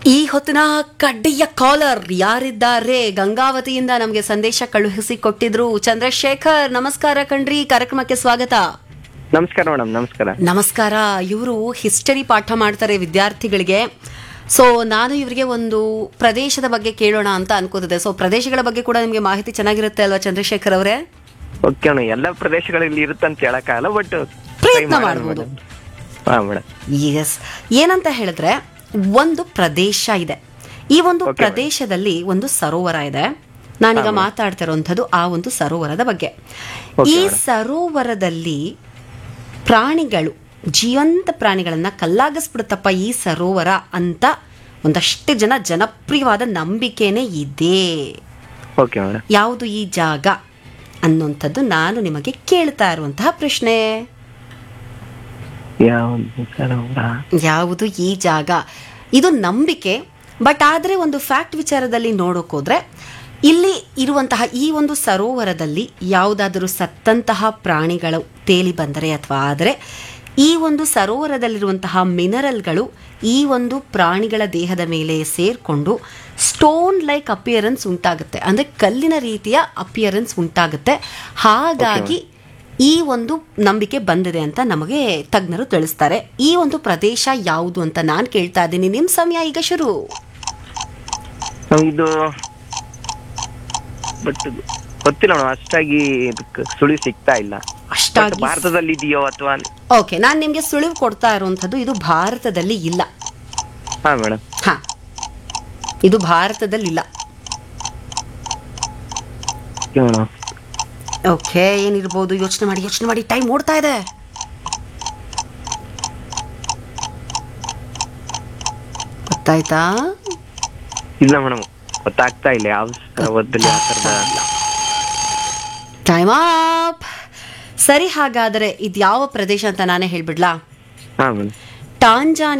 ಈ ಹೊತ್ತಿನ ಕಡ್ಡಿಯ ಕಾಲರ್ ಯಾರಿದ್ದಾರೆ ಗಂಗಾವತಿಯಿಂದ ನಮಗೆ ಸಂದೇಶ ಕಳುಹಿಸಿ ಕೊಟ್ಟಿದ್ರು ಚಂದ್ರಶೇಖರ್ ನಮಸ್ಕಾರ ಕಣ್ರಿ ಕಾರ್ಯಕ್ರಮಕ್ಕೆ ಸ್ವಾಗತ ನಮಸ್ಕಾರ ಮೇಡಮ್ ನಮಸ್ಕಾರ ನಮಸ್ಕಾರ ಇವರು ಹಿಸ್ಟರಿ ಪಾಠ ಮಾಡ್ತಾರೆ ವಿದ್ಯಾರ್ಥಿಗಳಿಗೆ ಸೊ ನಾನು ಇವರಿಗೆ ಒಂದು ಪ್ರದೇಶದ ಬಗ್ಗೆ ಕೇಳೋಣ ಅಂತ ಅನ್ಕೋತಿದ್ದೆ ಸೊ ಪ್ರದೇಶಗಳ ಬಗ್ಗೆ ಕೂಡ ನಿಮಗೆ ಮಾಹಿತಿ ಚೆನ್ನಾಗಿರುತ್ತೆ ಅಲ್ವಾ ಚಂದ್ರಶೇಖರ್ ಅವರೇ ಓಕೆ ಅಣ್ಣ ಎಲ್ಲ ಪ್ರದೇಶಗಳಲ್ಲಿ ಇರುತ್ತಂತ ಹೇಳಕ್ಕಾಗಲ್ಲ ಬಟ್ ಪ್ರಯತ್ನ ಮಾಡ್ಬೋದು. ಹಾ ಮೇಡಮ್ ಎಸ್ ಏನಂತ ಹೇಳಿದ್ರೆ ಒಂದು ಪ್ರದೇಶ ಇದೆ ಈ ಒಂದು Okay, ಪ್ರದೇಶದಲ್ಲಿ ಒಂದು ಸರೋವರ ಇದೆ ನಾನೀಗ ಮಾತಾಡ್ತಿರೋಂಥದ್ದು ಆ ಒಂದು ಸರೋವರದ ಬಗ್ಗೆ Okay, ಈ madam. ಸರೋವರದಲ್ಲಿ ಪ್ರಾಣಿಗಳು ಜೀವಂತ ಪ್ರಾಣಿಗಳನ್ನ ಕಲ್ಲಾಗಿಸ್ಬಿಡುತ್ತಪ್ಪ ಈ ಸರೋವರ ಅಂತ ಒಂದಷ್ಟು ಜನ ಜನಪ್ರಿಯವಾದ ನಂಬಿಕೆನೇ ಇದೆ ಓಕೆ ಮೇಡಮ್ ಯಾವುದು ಈ ಜಾಗ ಅನ್ನುವಂಥದ್ದು ನಾನು ನಿಮಗೆ ಕೇಳ್ತಾ ಇರುವಂತಹ ಪ್ರಶ್ನೆ ಯಾವ್ದು ಸರೋವರ ಯಾವುದು ಈ ಜಾಗ ಇದು ನಂಬಿಕೆ ಬಟ್ ಆದರೆ ಒಂದು ಫ್ಯಾಕ್ಟ್ ವಿಚಾರದಲ್ಲಿ ನೋಡೋಕೋದ್ರೆ ಇಲ್ಲಿ ಇರುವಂತಹ ಈ ಒಂದು ಸರೋವರದಲ್ಲಿ ಯಾವುದಾದರೂ ಸತ್ತಂತಹ ಪ್ರಾಣಿಗಳು ತೇಲಿ ಬಂದರೆ ಅಥವಾ ಆದರೆ ಈ ಒಂದು ಸರೋವರದಲ್ಲಿರುವಂತಹ ಮಿನರಲ್ಗಳು ಈ ಒಂದು ಪ್ರಾಣಿಗಳ ದೇಹದ ಮೇಲೆ ಸೇರಿಕೊಂಡು ಸ್ಟೋನ್ ಲೈಕ್ ಅಪಿಯರೆನ್ಸ್ ಉಂಟಾಗುತ್ತೆ ಅಂದರೆ ಕಲ್ಲಿನ ರೀತಿಯ ಅಪಿಯರೆನ್ಸ್ ಉಂಟಾಗುತ್ತೆ ಹಾಗಾಗಿ ಈ ಒಂದು ನಂಬಿಕೆ ಬಂದಿದೆ ಅಂತ ನಮಗೆ ತಜ್ಞರು ತಿಳಿಸ್ತಾರೆ ಈ ಒಂದು ಪ್ರದೇಶ ಯಾವುದು ಅಂತ ನಾನು ಕೇಳ್ತಾ ಇದ್ದೀನಿ ನಿಮ್ಮ ಸಮಯ ಈಗ ಶುರು ನಾವ್ ಇದು ಬಟ್ ಗೊತ್ತಿಲ್ಲ ಮೇಡಮ್ ಅಷ್ಟಾಗಿ ಇದಕ್ಕೆ ಸುಳಿ ಸಿಗ್ತಾ ಇಲ್ಲ But ಅಷ್ಟಾಗಿ ಭಾರತದಲ್ಲಿ ಇದೆಯೋ ಅಥವಾ ಓಕೆ ನಾನು ನಿಮಗೆ ಸುಳಿವು ಕೊಡ್ತಾ ಇರುವಂಥದ್ದು ಇದು ಭಾರತದಲ್ಲಿ ಇಲ್ಲ ಹಾ ಮೇಡಮ್ ಹಾ ಇದು ಭಾರತದಲ್ಲಿ ಇಲ್ಲ ಓಕೆ ಮೇಡಮ್ ಓಕೆ ಏನಿರ್ಬೋದು ಯೋಚನೆ ಮಾಡಿ ಯೋಚನೆ ಮಾಡಿ ಟೈಮ್ ಓಡ್ತಾ ಇದೆ ಗೊತ್ತಾಯ್ತಾ ಇಲ್ಲ ಮೇಡಮ್ ಗೊತ್ತಾಗ್ತಾ ಇಲ್ಲ ಯಾವ ಸರೋವರದಲ್ಲಿ ಆ ಥರದ ಟೈಮ್ ಅಪ್ ಸರಿ ಹಾಗಾದರೆ ಇದು ಯಾವ ಪ್ರದೇಶ ಅಂತ ನಾನೇ ಹೇಳ್ಬಿಡ್ಲಾ ಹಾ ಮೇಡಮ್ ಟಾಂಜಾನ್